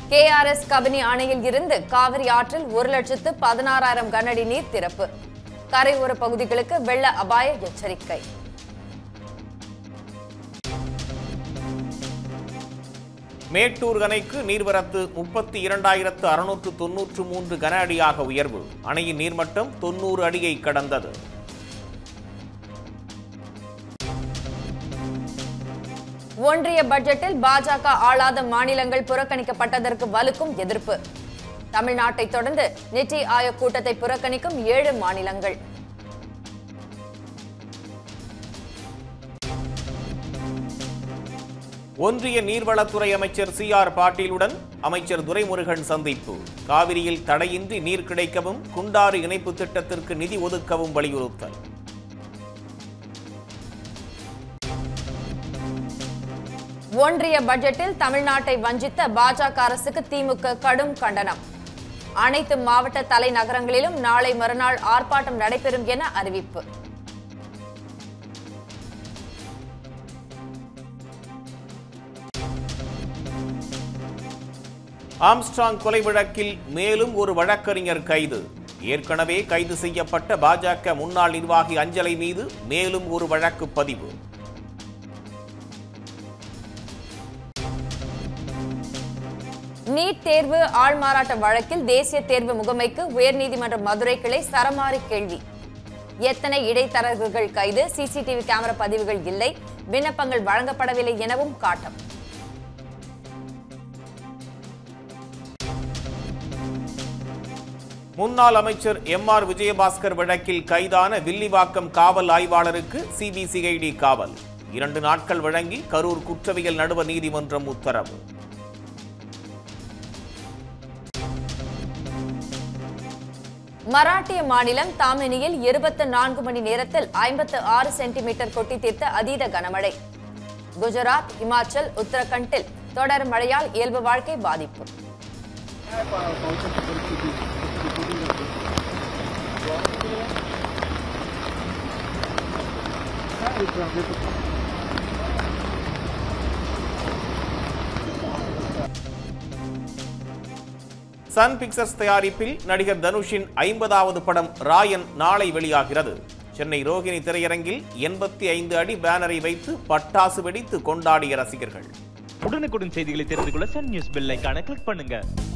KRS Kabini அணையில் இருந்து காவிரி ஆற்றில் ஒரு லட்சத்து பதினாறாயிரம் கனஅடி நீர் திறப்பு கரையோர பகுதிகளுக்கு வெள்ள அபாய எச்சரிக்கை மேட்டூர் அணைக்கு நீர்வரத்து முப்பத்தி இரண்டாயிரத்து அறுநூற்று தொன்னூற்று மூன்று கன அடியாக உயர்வு அணையின் நீர்மட்டம் தொன்னூறு அடியை கடந்தது ஒன்றிய பட்ஜெட்டில் பாஜக ஆளாத மாநிலங்கள் புறக்கணிக்கப்பட்டதற்கு வலுக்கும் எதிர்ப்பு தமிழ்நாட்டை தொடர்ந்து நித்தி ஆயோக் கூட்டத்தை புறக்கணிக்கும் ஏழு மாநிலங்கள் ஒன்றிய நீர்வளத்துறை அமைச்சர் சி ஆர் பாட்டீலுடன் அமைச்சர் துரைமுருகன் சந்திப்பு காவிரியில் தடையின்றி நீர் கிடைக்கவும் குண்டாறு இணைப்பு திட்டத்திற்கு நிதி ஒதுக்கவும் வலியுறுத்தல் ஒன்றிய பட்ஜெட்டில் தமிழ்நாட்டை வஞ்சித்த பாஜக அரசுக்கு திமுக கடும் கண்டனம் அனைத்து மாவட்ட தலைநகரங்களிலும் நாளை மறுநாள் ஆர்ப்பாட்டம் நடைபெறும் என அறிவிப்பு ஆம்ஸ்ட்ராங் கொலை வழக்கில் மேலும் ஒரு வழக்கறிஞர் கைது ஏற்கனவே கைது செய்யப்பட்ட பாஜக முன்னாள் நிர்வாகி அஞ்சலை மீது மேலும் ஒரு வழக்கு பதிவு நீட் தேர்வு ஆள்மாறாட்ட வழக்கில் தேசிய தேர்வு முகமைக்கு உயர்நீதிமன்ற மதுரை கிளை சரமாரி கேள்வி எத்தனை இடைத்தரகர்கள் கைது சிசிடிவி கேமரா பதிவுகள் இல்லை விண்ணப்பங்கள் வழங்கப்படவில்லை எனவும் காட்டம் முன்னாள் அமைச்சர் எம் ஆர் விஜயபாஸ்கர் வழக்கில் கைதான வில்லிவாக்கம் காவல் ஆய்வாளருக்கு சிபிசிஐடி காவல் இரண்டு நாட்கள் வழங்கி கரூர் குற்றவியல் நடுவர் நீதிமன்றம் உத்தரவு மராட்டிய மாநிலம் தாமினியில் இருபத்தி நான்கு மணி நேரத்தில் ஐம்பத்து ஆறு சென்டிமீட்டர் கொட்டி தீர்த்த அதீத கனமழை குஜராத் இமாச்சல் உத்தரகண்டில் தொடர் மழையால் இயல்பு வாழ்க்கை பாதிப்பு சன் பிக்சர்ஸ் தயாரிப்பில் நடிகர் தனுஷின் ஐம்பதாவது படம் ராயன் நாளை வெளியாகிறது சென்னை ரோகிணி திரையரங்கில் எண்பத்தி ஐந்து அடி பேனரை வைத்து பட்டாசு வெடித்து கொண்டாடிய ரசிகர்கள் உடனுக்குடன் செய்திகளை தெரிந்து கொள்ள சன் நியூஸ் பெல் ஐகானை கிளிக் பண்ணுங்க